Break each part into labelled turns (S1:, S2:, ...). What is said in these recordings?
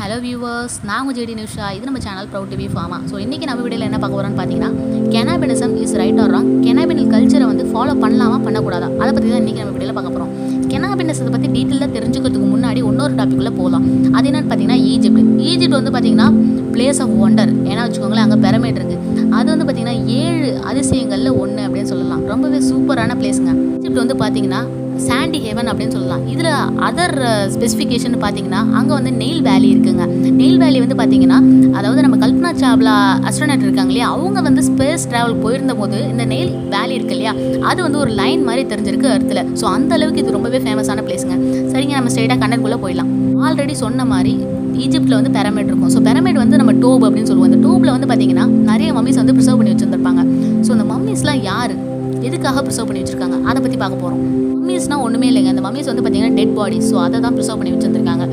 S1: hello viewers நான் உங்கள் JD Nisha இது நம்ம channel proud TV pharma so இன்றைக்கி நம்ம வீடியோவில் என்ன பார்க்க போகிறோம்னு பார்த்தீங்கன்னா cannibalism is right or wrong cannibal கல்ச்சரை வந்து ஃபாலோ பண்ணலாமா பண்ணக்கூடாதா அதை பற்றி தான் இன்றைக்கி நம்ம வீடியோவில் பார்க்க போகிறோம் கெனாபினஸத்தை பற்றி டீட்டெயிலாக தெரிஞ்சுக்கிறதுக்கு முன்னாடி இன்னொரு டாப்பிக்குள்ளே போகலாம் அது என்னென்னு பார்த்தீங்கன்னா ஈஜிப்ட் ஈஜிப்ட் வந்து பார்த்தீங்கன்னா பிளேஸ் ஆஃப் ஒண்டர் ஏன்னா வச்சுக்கோங்களேன் அங்கே பிரமிட் இருக்குது அது வந்து பார்த்தீங்கன்னா ஏழு அதிசயங்களில் ஒன்று அப்படின்னு சொல்லலாம் ரொம்பவே சூப்பரான பிளேஸுங்க ஈஜிப்ட் வந்து பார்த்தீங்கன்னா சாண்டி ஹேவன் அப்படின்னு சொல்லலாம் இதில் அதர் ஸ்பெசிஃபிகேஷன் பார்த்தீங்கன்னா அங்கே வந்து நெயில் வேலி இருக்குங்க நெயில் வேலி வந்து பார்த்தீங்கன்னா அதாவது நம்ம கல்பனா சாவ்லா அஸ்ட்ரோனட் இருக்காங்க இல்லையா அவங்க வந்து ஸ்பேஸ் ட்ராவல் போயிருந்த போது இந்த நெயில் வேலி இருக்கு இல்லையா அது வந்து ஒரு லைன் மாதிரி தெரிஞ்சிருக்கு அர்த்தில் ஸோ அந்த அளவுக்கு இது ரொம்பவே ஃபேமஸான பிளேஸுங்க சரிங்க நம்ம ஸ்ட்ரெயிட்டாக கண்டன்குள்ளே போயிடலாம் ஆல்ரெடி சொன்ன மாதிரி ஈஜிப்டில் வந்து பிரமிட் இருக்கும் ஸோ பிரமிட் வந்து நம்ம டோப் அப்படின்னு சொல்லுவோம் அந்த டோப்பில் வந்து பார்த்தீங்கன்னா நிறைய மம்மிஸ் வந்து ப்ரிசர்வ் பண்ணி வச்சுருந்துருப்பாங்க ஸோ அந்த மம்மிஸ்லாம் யார் எதுக்காக ப்ரிசர்வ் பண்ணி வச்சுருக்காங்க அதை பற்றி பார்க்க போகிறோம் மம்மிஸ்னால் ஒன்றுமே இல்லைங்க அந்த மம்மிஸ் வந்து பார்த்தீங்கன்னா டெட் பாடி ஸோ அதை தான் ப்ரிசர்வ் பண்ணி வச்சுருந்துருக்காங்க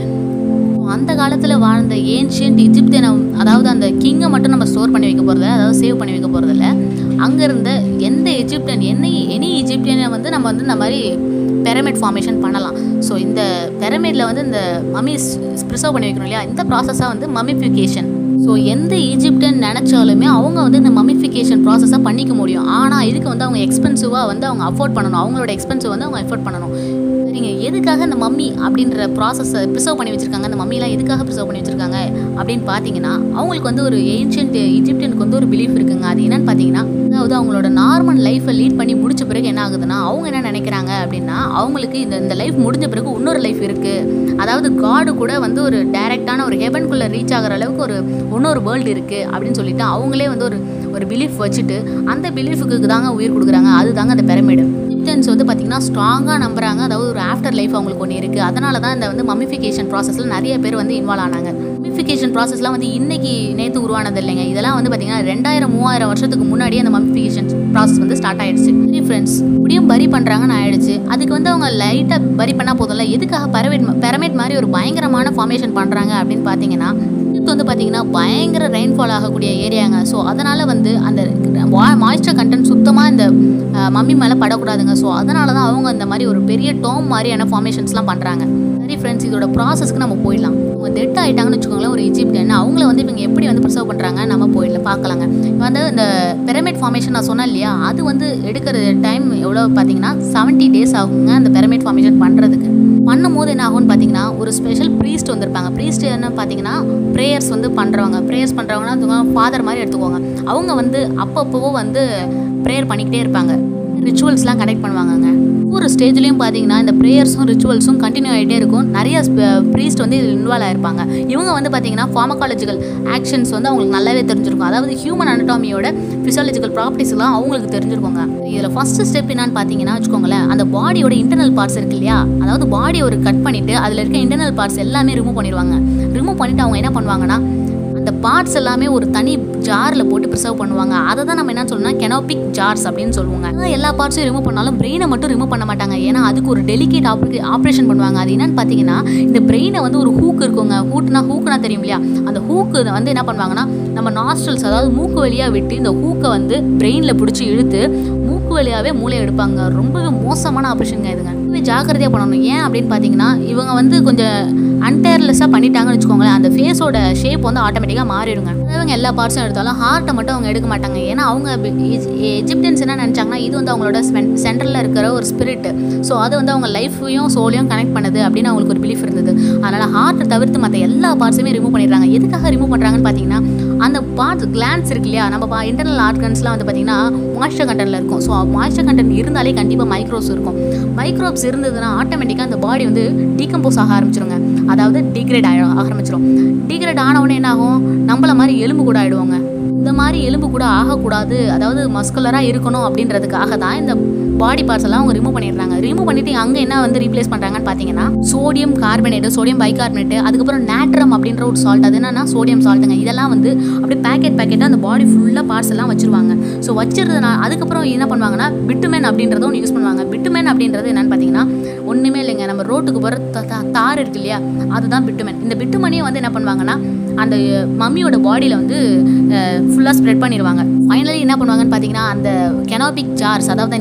S1: அந்த காலத்தில் வாழ்ந்த ஏன்ஷியன்ட் இஜிப்தியனை அதாவது அந்த கிங்கை மட்டும் நம்ம ஸ்டோர் பண்ணி வைக்க போகிறதில்ல அதாவது சேவ் பண்ணி வைக்க போகிறதில்ல அங்கே இருந்த எந்த எஜிப்டியன் என்ன எனி எஜிப்தியனை வந்து நம்ம வந்து இந்த மாதிரி பெரமிட் ஃபார்மேஷன் பண்ணலாம் ஸோ இந்த பெரமிடில் வந்து இந்த மம்மிஸ் ப்ரிசர்வ் பண்ணி வைக்கணும் இல்லையா இந்த ப்ராசஸாக வந்து மம்மிஃபிகேஷன் ஸோ எந்த ஈஜிப்டன் நினச்சாலுமே அவங்க வந்து இந்த மம்மிஃபிகேஷன் ப்ராசஸாக பண்ணிக்க முடியும் ஆனால் இதுக்கு வந்து அவங்க எக்ஸ்பென்சிவாக வந்து அவங்க அஃபோர்ட் பண்ணணும் அவங்களோட எக்ஸ்பென்சிவ் வந்து அவங்க எஃபோர்ட் பண்ணணும் சரிங்க எதுக்காக இந்த மம்மி அப்படின்ற ப்ராசஸை ப்ரிசர்வ் பண்ணி வச்சுருக்காங்க அந்த மம்மிலாம் எதுக்காக ப்ரிசர்வ் பண்ணி வச்சுருக்காங்க அப்படின்னு பார்த்தீங்கன்னா அவங்களுக்கு வந்து ஒரு ஏன்ஷியன்ட் ஈஜிப்டியனுக்கு வந்து ஒரு பிலீஃப் இருக்குங்க அது என்னன்னு பார்த்தீங்கன்னா அதாவது அவங்களோட நார்மல் லைஃப்பை லீட் பண்ணி முடிச்ச பிறகு என்ன ஆகுதுன்னா அவங்க என்ன நினைக்கிறாங்க அப்படின்னா அவங்களுக்கு இந்த இந்த லைஃப் முடிஞ்ச பிறகு இன்னொரு லைஃப் இருக்குது அதாவது காடு கூட வந்து ஒரு டைரெக்டான ஒரு ஹெவன்குள்ளே ரீச் ஆகிற அளவுக்கு ஒரு இன்னொரு வேர்ல்டு இருக்குது அப்படின்னு சொல்லிட்டு அவங்களே வந்து ஒரு ஒரு பிலீஃப் வச்சுட்டு அந்த பிலீஃபுக்கு தாங்க உயிர் கொடுக்குறாங்க அதுதாங்க அந்த பிரமிடு எஜிப்தியன்ஸ் வந்து பார்த்திங்கன்னா ஸ்ட்ராங்காக நம்புறாங்க அதாவது ஒரு ஆஃப்டர் லைஃப் அவங்களுக்கு ஒன்று இருக்குது அதனால தான் இந்த வந்து மம்மிஃபிகேஷன் ப்ராசஸில் நிறைய பேர் வந்து இன்வால்வ் ஆனாங்க மம்மிஃபிகேஷன் ப்ராசஸ்லாம் வந்து இன்னைக்கு நேற்று உருவானது இல்லைங்க இதெல்லாம் வந்து பார்த்திங்கன்னா ரெண்டாயிரம் மூவாயிரம் வருஷத்துக்கு முன்னாடியே அந்த மம்மிஃபிகேஷன் ப்ராசஸ் வந்து ஸ்டார்ட் ஆயிடுச்சு சரி ஃப்ரெண்ட்ஸ் இப்படியும் பரி பண்ணுறாங்கன்னு ஆயிடுச்சு அதுக்கு வந்து அவங்க லைட்டாக பரி பண்ணால் போதும்ல எதுக்காக பரமிட் பிரமிட் மாதிரி ஒரு பயங்கரமான ஃபார்மேஷன் பண்ணுறாங்க அப்படின்னு பார்த்தீங்கன்னா இது வந்து பார்த்தீங்கன்னா பயங்கர ரெயின்ஃபால் ஆகக்கூடிய ஏரியாங்க ஸோ அதனால் வந்து அந்த மாய்ஸ்டர் கண்டென்ட் சுத்தமாக இந்த மம்மி மேலே படக்கூடாதுங்க ஸோ அதனால தான் அவங்க இந்த மாதிரி ஒரு பெரிய டோம் மாதிரியான ஃபார்மேஷன்ஸ்லாம் பண்ணுறாங்க சரி ஃப்ரெண்ட்ஸ் இதோட ப்ராசஸ்க்கு நம்ம போயிடலாம் அவங்க டெட் ஆகிட்டாங்கன்னு வச்சுக்கோங்களேன் ஒரு இஜிப்டியன் அவங்கள வந்து இவங்க எப்படி வந்து ப்ரிசர்வ் பண்ணுறாங்க நம்ம போயிடலாம் பார்க்கலாங்க வந்து இந்த பிரமிட் ஃபார்மேஷன் நான் சொன்னேன் இல்லையா அது வந்து எடுக்கிற டைம் எவ்வளோ பார்த்தீங்கன்னா செவன்ட்டி டேஸ் ஆகுங்க அந்த பிரமிட் ஃபார்மேஷன் பண்ணுறதுக்கு பண்ணும்போது என்ன ஆகும்னு பார்த்தீங்கன்னா ஒரு ஸ்பெஷல் ப்ரீஸ்ட் வந்திருப்பாங்க ப்ரீஸ்ட் என்ன பார்த்தீங்கன்னா ப்ரேயர்ஸ் வந்து பண்ணுறவங்க ப்ரேயர்ஸ் பண்ணுறவங்கன்னா ஃபாதர் மாதிரி எடுத்துக்கோங்க அவங்க வந்து அப்பப்போ வந்து ப்ரேயர் பண்ணிக்கிட்டே இருப்பாங்க ரிச்சுவல்ஸ்லாம் கனெக்ட் பண்ணுவாங்கங்க ஒவ்வொரு ஸ்டேஜ்லேயும் பார்த்தீங்கன்னா இந்த ப்ரேயர்ஸும் ரிச்சுவல்ஸும் கண்டினியூ ஆகிட்டே இருக்கும் நிறைய ப்ரீஸ்ட் வந்து இதில் இன்வால்வ் ஆயிருப்பாங்க இவங்க வந்து பார்த்தீங்கன்னா ஃபார்மகாலஜிக்கல் ஆக்ஷன்ஸ் வந்து அவங்களுக்கு நல்லாவே தெரிஞ்சிருக்கும் அதாவது ஹியூமன் அனட்டாமியோட ஃபிசியாலஜிக்கல் ப்ராப்பர்ட்டிஸ்லாம் அவங்களுக்கு தெரிஞ்சிருக்கோங்க இதில் ஃபஸ்ட்டு ஸ்டெப் என்னன்னு பார்த்தீங்கன்னா வச்சுக்கோங்களேன் அந்த பாடியோட இன்டர்னல் பார்ட்ஸ் இருக்கு இல்லையா அதாவது பாடியை ஒரு கட் பண்ணிவிட்டு அதில் இருக்க இன்டர்னல் பார்ட்ஸ் எல்லாமே ரிமூவ் பண்ணிடுவாங்க ரிமூவ் பண்ணிவிட்டு அவங்க என்ன பண்ணுவாங்கன்னா அந்த பார்ட்ஸ் எல்லாமே ஒரு தனி ஜாரில் போட்டு ப்ரிசர்வ் பண்ணுவாங்க அதை தான் நம்ம என்ன சொல்லணும்னா கெனோபிக் ஜார்ஸ் அப்படின்னு சொல்லுவாங்க எல்லா பார்ட்ஸும் ரிமூவ் பண்ணாலும் பிரெயினை மட்டும் ரிமூவ் பண்ண மாட்டாங்க ஏன்னா அதுக்கு ஒரு டெலிகேட் ஆப்ரே ஆப்ரேஷன் பண்ணுவாங்க அது என்னன்னு பார்த்தீங்கன்னா இந்த பிரெயினை வந்து ஒரு ஹூக் இருக்குங்க ஹூட்னா ஹூக்குனா தெரியும் இல்லையா அந்த ஹூக்கு வந்து என்ன பண்ணுவாங்கன்னா நம்ம நாஸ்ட்ரல்ஸ் அதாவது மூக்கு வழியாக விட்டு இந்த ஹூக்கை வந்து பிரெயினில் பிடிச்சி இழுத்து மூக்கு வழியாகவே மூளையை எடுப்பாங்க ரொம்பவே மோசமான ஆப்ரேஷனுங்க இதுங்க ரொம்பவே ஜாக்கிரதையாக பண்ணணும் ஏன் அப்படின்னு பார்த்தீங்கன்னா இவங்க வந்து கொஞ்சம் அன்டேர்லெஸ்ஸாக பண்ணிட்டாங்கன்னு வச்சுக்கோங்களேன் அந்த ஃபேஸோட ஷேப் வந்து ஆட்டோமேட்டிக்காக மாறிடுங்க இவங்க எல்லா பார்ட்ஸும் எடுத்தாலும் ஹார்ட்டை மட்டும் அவங்க எடுக்க மாட்டாங்க ஏன்னா அவங்க எஜிப்டியன்ஸ் என்ன நினச்சாங்கன்னா இது வந்து அவங்களோட சென்டரில் இருக்கிற ஒரு ஸ்பிரிட் ஸோ அது வந்து அவங்க லைஃப்பையும் சோலையும் கனெக்ட் பண்ணுது அப்படின்னு அவங்களுக்கு ஒரு பிலீஃப் இருந்தது அதனால் ஹார்ட்டை தவிர்த்து மற்ற எல்லா பார்ட்ஸுமே ரிமூவ் பண்ணிடுறாங்க எதுக்காக ரிமூவ் பண்ணுறாங்கன்னு பார்த்தீங்கன்னா அந்த பார்ட்ஸ் கிளான்ஸ் இருக்கு இல்லையா நம்ம இன்டர்னல் ஆர்கன்ஸ்லாம் வந்து பார்த்தீங்கன்னா மாய்ஸ்டர் கண்டென்ட்டில் இருக்கும் ஸோ மாய்ஸ்டர் கண்டென்ட் இருந்தாலே கண்டிப்பாக மைக்ரோப்ஸ் இருக்கும் மைக்ரோப்ஸ் இருந்ததுன்னா ஆட்டோமேட்டிக்காக அந்த பாடி வந்து டீகம்போஸ் ஆக ஆரம்பிச்சிருங்க அதாவது டிகிரேட் ஆக ஆரம்பிச்சிடும் டிகிரேட் ஆனவுடனே என்ன ஆகும் நம்மள மாதிரி எலும்பு கூட ஆகிடுவாங்க இந்த மாதிரி எலும்பு கூட ஆகக்கூடாது அதாவது மஸ்குலராக இருக்கணும் அப்படின்றதுக்காக தான் இந்த பாடி பார்ட்ஸ் எல்லாம் அவங்க ரிமூவ் பண்ணிடுறாங்க ரிமூவ் பண்ணிட்டு அங்கே என்ன வந்து ரீப்ளேஸ் பண்ணுறாங்கன்னு பார்த்தீங்கன்னா சோடியம் கார்பனேட்டு சோடியம் பைகார்பனேட்டு அதுக்கப்புறம் நேட்ரம் அப்படின்ற ஒரு சால்ட் அது என்னன்னா சோடியம் சால்ட்டுங்க இதெல்லாம் வந்து அப்படியே பேக்கெட் பேக்கெட்டாக அந்த பாடி ஃபுல்லாக பார்ட்ஸ் எல்லாம் வச்சிருவாங்க ஸோ வச்சிருந்ததுனா அதுக்கப்புறம் என்ன பண்ணுவாங்கன்னா பிட்டுமேன் அப்படின்றத ஒன்று யூஸ் பண்ணுவாங்க பிட்டுமேன் அப்படின்றது என்னன்னு பார்த்தீங்கன்னா ஒன்றுமே இல்லைங்க நம்ம ரோட்டுக்கு போகிற தார் இருக்கு இல்லையா அதுதான் பிட்டுமேன் இந்த பிட்டுமனியை வந்து என்ன பண்ணுவாங்கன்னா அந்த மம்மியோட பாடியில் வந்து ஃபுல்லாக ஸ்ப்ரெட் பண்ணிடுவாங்க ஃபைனலி என்ன பண்ணுவாங்கன்னு பார்த்தீங்கன்னா அந்த கெனாபிக் ஜார்ஸ் அதாவது இன்டர்னல்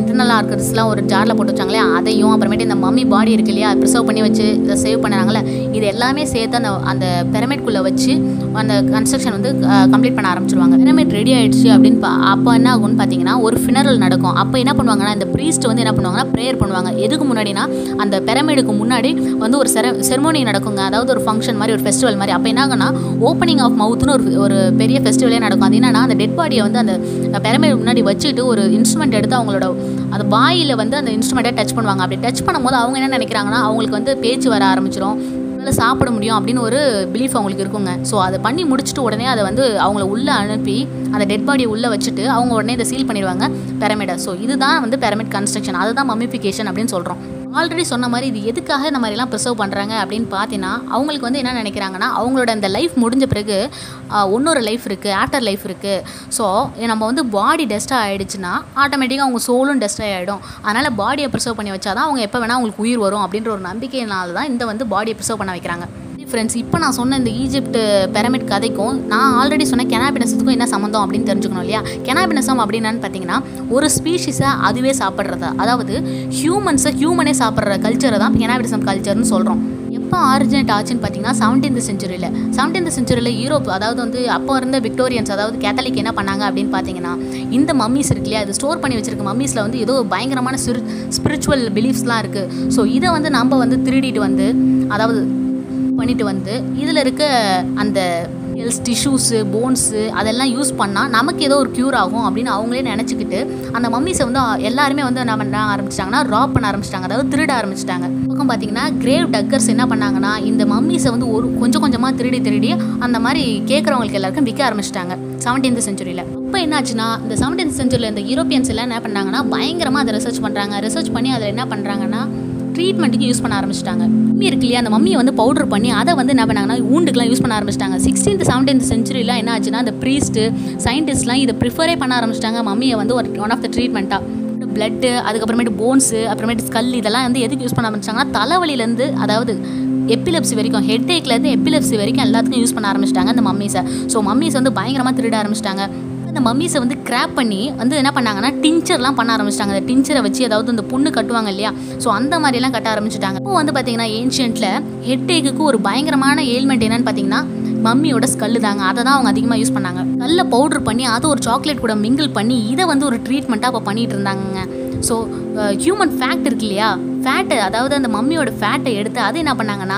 S1: கார்கர்ஸ்லாம் ஒரு ஜாரில் போட்டு வச்சாங்களே அதையும் அப்புறமேட்டு இந்த மம்மி பாடி இருக்கு இல்லையா ப்ரிசர்வ் பண்ணி வச்சு இதை சேவ் பண்ணாங்களே இது எல்லாமே சேர்த்து அந்த அந்த பிரமிட்குள்ளே வச்சு அந்த கன்ஸ்ட்ரக்ஷன் வந்து கம்ப்ளீட் பண்ண ஆரம்பிச்சிருவாங்க பிரமிட் ரெடி ஆயிடுச்சு அப்படின்னு பா அப்போ என்ன ஆகும்னு பார்த்தீங்கன்னா ஒரு ஃபினரல் நடக்கும் அப்போ என்ன பண்ணுவாங்கன்னா இந்த ப்ரீஸ்ட் வந்து என்ன பண்ணுவாங்கன்னா ப்ரேயர் பண்ணுவாங்க எதுக்கு முன்னாடினா அந்த பிரமிடுக்கு முன்னாடி வந்து ஒரு செர செரமோனி நடக்குங்க அதாவது ஒரு ஃபங்க்ஷன் மாதிரி ஒரு ஃபெஸ்டிவல் மாதிரி அப்போ என்ன ஆகும்னா ஓப்பனிங் ஆஃப் மவுத்னு ஒரு ஒரு பெரிய ஃபெஸ்டிவலே நடக்கும் அது என்னன்னா அந்த டெட் பாடியை வந்து அந்த பிரமிட் முன்னாடி வச்சுட்டு ஒரு இன்ஸ்ட்ருமெண்ட் எடுத்து அவங்களோட அந்த வாயில் வந்து அந்த இன்ஸ்ட்ருமெண்ட்டை டச் பண்ணுவாங்க அப்படி டச் பண்ணும்போது அவங்க என்ன நினைக்கிறாங்கன்னா அவங்களுக்கு வந்து பேச்சு வர ஆரம்பிச்சிடும் நல்லா சாப்பிட முடியும் அப்படின்னு ஒரு பிலீஃப் அவங்களுக்கு இருக்குங்க ஸோ அதை பண்ணி முடிச்சுட்டு உடனே அதை வந்து அவங்கள உள்ளே அனுப்பி அந்த டெட் பாடியை உள்ளே வச்சுட்டு அவங்க உடனே இதை சீல் பண்ணிடுவாங்க பிரமிடை ஸோ இதுதான் வந்து பிரமிட் கன்ஸ்ட்ரக்ஷன் அதுதான் மம்மிஃபிகேஷன் அப்படின்னு சொல்கிறோம் ஆல்ரெடி சொன்ன மாதிரி இது எதுக்காக இந்த மாதிரிலாம் ப்ரிசர்வ் பண்ணுறாங்க அப்படின்னு பார்த்தீங்கன்னா அவங்களுக்கு வந்து என்ன நினைக்கிறாங்கன்னா அவங்களோட அந்த லைஃப் முடிஞ்ச பிறகு இன்னொரு லைஃப் இருக்குது ஆஃப்டர் லைஃப் இருக்குது ஸோ நம்ம வந்து பாடி டெஸ்ட்டாக ஆகிடுச்சுன்னா ஆட்டோமேட்டிக்காக அவங்க சோலும் டெஸ்ட் ஆகிடும் அதனால் பாடியை ப்ரிசர்வ் பண்ணி வச்சா தான் அவங்க எப்போ வேணால் அவங்களுக்கு உயிர் வரும் அப்படின்ற ஒரு நம்பிக்கையினால தான் இந்த வந்து பாடியை ப்ரிசர்வ் பண்ண வைக்கிறாங்க ஃப்ரெண்ட்ஸ் இப்போ நான் சொன்ன இந்த ஈஜிப்ட் பிரமிட் கதைக்கும் நான் ஆல்ரெடி சொன்ன கெனாபினஸத்துக்கும் என்ன சம்மந்தம் அப்படின்னு தெரிஞ்சுக்கணும் இல்லையா கெனாபினசம் அப்படின்னான்னு பார்த்தீங்கன்னா ஒரு ஸ்பீஷிஸை அதுவே சாப்பிட்றது அதாவது ஹியூமன்ஸை ஹியூமனே சாப்பிட்ற கல்ச்சரை தான் கெனாபினிசம் கல்ச்சர்னு சொல்கிறோம் எப்போ ஆரிஜினேட் ஆச்சுன்னு பார்த்தீங்கன்னா செவன்டீன்த் செஞ்சுரியில் செவன்டீன்த் செஞ்சுரியில் யூரோப் அதாவது வந்து அப்போ இருந்த விக்டோரியன்ஸ் அதாவது கேத்தலிக் என்ன பண்ணாங்க அப்படின்னு பார்த்தீங்கன்னா இந்த மம்மிஸ் இருக்கு இல்லையா அது ஸ்டோர் பண்ணி வச்சிருக்க மம்மிஸில் வந்து ஏதோ பயங்கரமான சிறு ஸ்பிரிச்சுவல் பிலீஃப்ஸ்லாம் இருக்குது ஸோ இதை வந்து நம்ம வந்து திருடிட்டு வந்து அதாவது பண்ணிட்டு வந்து இதில் இருக்க அந்த ஹெல்ஸ் டிஷ்யூஸு போன்ஸு அதெல்லாம் யூஸ் பண்ணால் நமக்கு ஏதோ ஒரு க்யூர் ஆகும் அப்படின்னு அவங்களே நினச்சிக்கிட்டு அந்த மம்மிஸை வந்து எல்லாருமே வந்து என்ன பண்ண ஆரம்பிச்சிட்டாங்கன்னா ராப் பண்ண ஆரம்பிச்சிட்டாங்க அதாவது திருட ஆரம்பிச்சிட்டாங்க பக்கம் பார்த்தீங்கன்னா கிரேவ் டக்கர்ஸ் என்ன பண்ணாங்கன்னா இந்த மம்மிஸை வந்து ஒரு கொஞ்சம் கொஞ்சமாக திருடி திருடி அந்த மாதிரி கேட்குறவங்களுக்கு எல்லாருக்கும் விற்க ஆரம்பிச்சிட்டாங்க செவன்டீன்த் செஞ்சுரியில் அப்போ என்னாச்சுன்னா இந்த செவன்டீன்த் செஞ்சுரியில் இந்த யூரோப்பியன்ஸ் எல்லாம் என்ன பண்ணாங்கன்னா பயங்கரமாக அதை ரிசர்ச் பண்ணுறாங்க ரிசர்ச் பண்ணி அதில் என்ன பண்ணுறாங்கன்னா ட்ரீட்மெண்ட்டுக்கு யூஸ் பண்ண ஆரம்பிச்சிட்டாங்க மம்மி இருக்கு இல்லையா அந்த மம்மியை வந்து பவுடர் பண்ணி அதை வந்து என்ன பண்ணாங்கன்னா ஊண்டுக்கெலாம் யூஸ் பண்ண ஆரம்பிச்சிட்டாங்க சிக்ஸ்டீன்த் செவன்டீன்த் செஞ்சுரிலாம் என்ன ஆச்சுன்னா அந்த ப்ரீஸ்ட்டு சயின்டிஸ்ட்லாம் இதை ப்ரிஃபரே பண்ண ஆரம்பிச்சிட்டாங்க மம்மியை வந்து ஒரு ஒன் ஆஃப் த ட்ரீட்மெண்ட்டாக பிளட்டு அதுக்கப்புறமேட்டு போன்ஸு அப்புறமேட்டு ஸ்கல் இதெல்லாம் வந்து எதுக்கு யூஸ் பண்ண ஆரம்பிச்சிட்டாங்கன்னா தலைவலியிலேருந்து அதாவது எப்பிலப்சி வரைக்கும் ஹெட் ஏக்லேருந்து எப்பிலப்சி வரைக்கும் எல்லாத்துக்கும் யூஸ் பண்ண ஆரம்பிச்சிட்டாங்க அந்த மம்மிஸை ஸோ மம்மிஸ் வந்து பயங்கரமாக திருட ஆரம்பிச்சிட்டாங்க அந்த மம்மிஸை வந்து கிராப் பண்ணி வந்து என்ன பண்ணாங்கன்னா டிஞ்சர்லாம் பண்ண ஆரம்பிச்சிட்டாங்க அந்த டிஞ்சரை வச்சு அதாவது அந்த புண்ணு கட்டுவாங்க இல்லையா ஸோ அந்த மாதிரிலாம் கட்ட ஆரம்பிச்சிட்டாங்க இப்போ வந்து பார்த்தீங்கன்னா ஏன்ஷியன்ட்டில் ஹெட் ஏக்குக்கு ஒரு பயங்கரமான ஏல்மெண்ட் என்னன்னு பார்த்தீங்கன்னா மம்மியோட ஸ்கல்லு தாங்க அதை தான் அவங்க அதிகமாக யூஸ் பண்ணாங்க கல்லை பவுடர் பண்ணி அதை ஒரு சாக்லேட் கூட மிங்கிள் பண்ணி இதை வந்து ஒரு ட்ரீட்மெண்ட்டாக அப்போ பண்ணிகிட்டு இருந்தாங்க ஸோ ஹியூமன் ஃபேக்ட் இருக்கு இல்லையா ஃபேட்டு அதாவது அந்த மம்மியோட ஃபேட்டை எடுத்து அதை என்ன பண்ணாங்கன்னா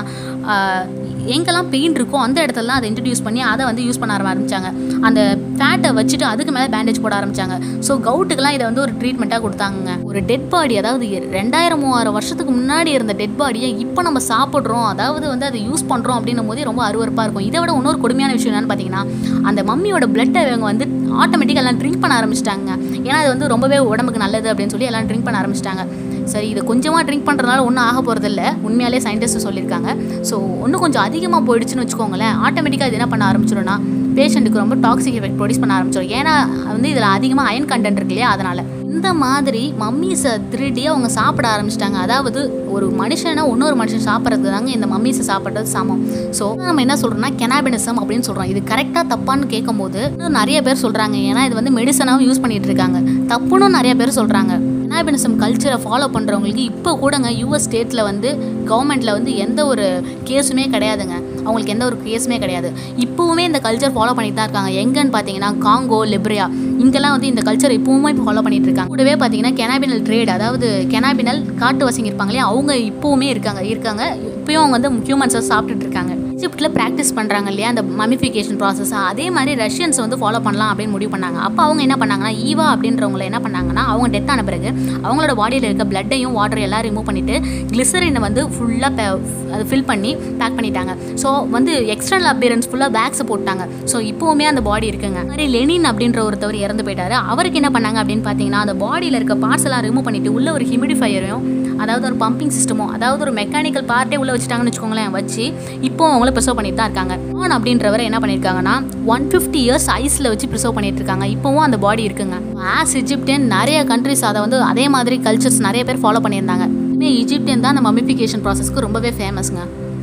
S1: எங்கெல்லாம் பெயின் இருக்கோ அந்த இடத்துலலாம் அதை இன்ட்ரடியூஸ் பண்ணி அதை வந்து யூஸ் பண்ண ஆரம்பிச்சாங்க அந்த ஃபேட்டை வச்சுட்டு அதுக்கு மேலே பேண்டேஜ் போட ஆரம்பிச்சாங்க ஸோ கவுட்டுக்கெல்லாம் இதை வந்து ஒரு ட்ரீட்மெண்ட்டாக கொடுத்தாங்க ஒரு டெட் பாடி அதாவது ரெண்டாயிரம் மூவாயிரம் வருஷத்துக்கு முன்னாடி இருந்த டெட் பாடியை இப்போ நம்ம சாப்பிட்றோம் அதாவது வந்து அதை யூஸ் பண்ணுறோம் அப்படின்னும் போதே ரொம்ப அருவறுப்பாக இருக்கும் இதை விட இன்னொரு கொடுமையான விஷயம் என்னன்னு பார்த்தீங்கன்னா அந்த மம்மியோட பிளட்டை இவங்க வந்து ஆட்டோமேட்டிக்காக எல்லாம் ட்ரிங்க் பண்ண ஆரம்பிச்சிட்டாங்க ஏன்னா அது வந்து ரொம்பவே உடம்புக்கு நல்லது அப்படின்னு சொல்லி எல்லாம் ட்ரிங்க் பண்ண ஆரம்பிச்சிட்டாங்க சரி இது கொஞ்சமாக ட்ரிங்க் பண்ணுறதுனால ஒன்றும் ஆக போகிறதில்ல உண்மையாலே சயின்டிஸ்ட் சொல்லியிருக்காங்க ஸோ இன்னும் கொஞ்சம் அதிகமாக போயிடுச்சுன்னு வச்சுக்கோங்களேன் ஆட்டோமேட்டிக்காக இது என்ன பண்ண ஆரம்பிச்சிடும்னா பேஷண்ட்டுக்கு ரொம்ப டாக்ஸிக் எஃபெக்ட் ப்ரொடியூஸ் பண்ண ஆரம்பிச்சிடும் ஏன்னா வந்து இதில் அதிகமாக அயன் கண்டென்ட் இருக்கு இல்லையா அதனால் இந்த மாதிரி மம்மீஸை திருடி அவங்க சாப்பிட ஆரம்பிச்சிட்டாங்க அதாவது ஒரு மனுஷனை இன்னொரு மனுஷன் சாப்பிட்றது தாங்க இந்த மம்மீஸை சாப்பிட்றது சமம் ஸோ நம்ம என்ன சொல்கிறோம்னா கெனாபினிசம் அப்படின்னு சொல்கிறோம் இது கரெக்டாக தப்பான்னு கேட்கும்போது இன்னும் நிறைய பேர் சொல்கிறாங்க ஏன்னா இது வந்து மெடிசனாகவும் யூஸ் பண்ணிட்டு இருக்காங்க தப்புன்னு நிறைய பேர் சொல்கிறாங்க கெனாபினிசம் கல்ச்சரை ஃபாலோ பண்ணுறவங்களுக்கு இப்போ கூடங்க யூஎஸ் ஸ்டேட்டில் வந்து கவர்மெண்ட்டில் வந்து எந்த ஒரு கேஸுமே கிடையாதுங்க அவங்களுக்கு எந்த ஒரு கேஸுமே கிடையாது இப்போவுமே இந்த கல்ச்சர் ஃபாலோ பண்ணிட்டு தான் இருக்காங்க எங்கன்னு பார்த்தீங்கன்னா காங்கோ லிப்ரியா இங்கெல்லாம் வந்து இந்த கல்ச்சர் இப்போவுமே ஃபாலோ பண்ணிட்டு இருக்காங்க கூடவே பார்த்தீங்கன்னா கெனாபினல் ட்ரேட் அதாவது கெனாபினல் காட்டு வசிங்க இருப்பாங்க இல்லையா அவங்க இப்போவுமே இருக்காங்க இருக்காங்க இப்போயும் அவங்க வந்து ஹியூமன்ஸை சாப்பிட்டுட்டு இருக்காங்க ஈஜிப்டில் ப்ராக்டிஸ் பண்ணுறாங்க இல்லையா அந்த மமிஃபிகேஷன் ப்ராசஸ் அதே மாதிரி ரஷ்யன்ஸ் வந்து ஃபாலோ பண்ணலாம் அப்படின்னு முடிவு பண்ணாங்க அப்போ அவங்க என்ன பண்ணாங்கன்னா ஈவா அப்படின்றவங்களை என்ன பண்ணாங்கன்னா அவங்க டெத் ஆன பிறகு அவங்களோட பாடியில் இருக்க பிளட்டையும் வாட்டர் எல்லாம் ரிமூவ் பண்ணிவிட்டு கிளிசரினை வந்து ஃபுல்லாக அது ஃபில் பண்ணி பேக் பண்ணிட்டாங்க ஸோ வந்து எக்ஸ்டர்னல் அப்பியரன்ஸ் ஃபுல்லாக பேக்ஸ் போட்டாங்க ஸோ இப்போவுமே அந்த பாடி இருக்குங்க அது மாதிரி லெனின் அப்படின்ற ஒருத்தவர் இறந்து போயிட்டாரு அவருக்கு என்ன பண்ணாங்க அப்படின்னு பார்த்தீங்கன்னா அந்த பாடியில் இருக்க பார்ட்ஸ் எல்லாம் ரிமூவ் பண்ணிட்டு உள்ள ஒரு ஹியூமிடிஃபையரையும் அதாவது ஒரு பம்பிங் சிஸ்டமோ அதாவது ஒரு மெக்கானிக்கல் பார்ட்டே உள்ளே வச்சுட்டாங்கன்னு வச்சுக்கோங்களேன் வச்சு இப்போ அவங்கள ப்ரிசர்வ் பண்ணிட்டு தான் இருக்காங்க ஆன் அப்படின்றவர் என்ன பண்ணியிருக்காங்கன்னா ஒன் ஃபிஃப்டி இயர்ஸ் ஐஸில் வச்சு ப்ரிசர்வ் பண்ணிட்டு இருக்காங்க இப்போவும் அந்த பாடி இருக்குங்க ஆஸ் இஜிப்டியன் நிறைய கண்ட்ரிஸ் அதை வந்து அதே மாதிரி கல்ச்சர்ஸ் நிறைய பேர் ஃபாலோ பண்ணியிருந்தாங்க இனிமே ஈஜிப்டியன் தான் அந்த மமிஃபிகேஷன் ப்ராசஸ்க்கு ரொம்பவே ஃபேமஸ்ங்க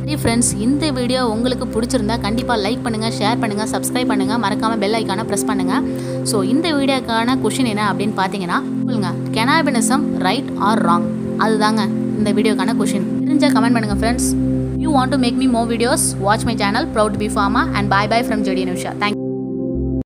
S1: ஃப்ரெண்ட்ஸ் இந்த வீடியோ உங்களுக்கு பிடிச்சிருந்தா கண்டிப்பாக லைக் பண்ணுங்கள் ஷேர் பண்ணுங்கள் சப்ஸ்கிரைப் பண்ணுங்கள் மறக்காமல் பெல் ஐக்கானை ப்ரெஸ் பண்ணுங்கள் ஸோ இந்த வீடியோக்கான கொஷின் என்ன அப்படின்னு பார்த்தீங்கன்னா சொல்லுங்க கெனாபினிசம் ரைட் ஆர் ராங் அதுதாங்க இந்த வீடியோக்கான கொஷின் தெரிஞ்ச கமெண்ட் பண்ணுங்கள் friends you want to make me more videos watch my channel proud B pharma and bye bye from JD Nisha thank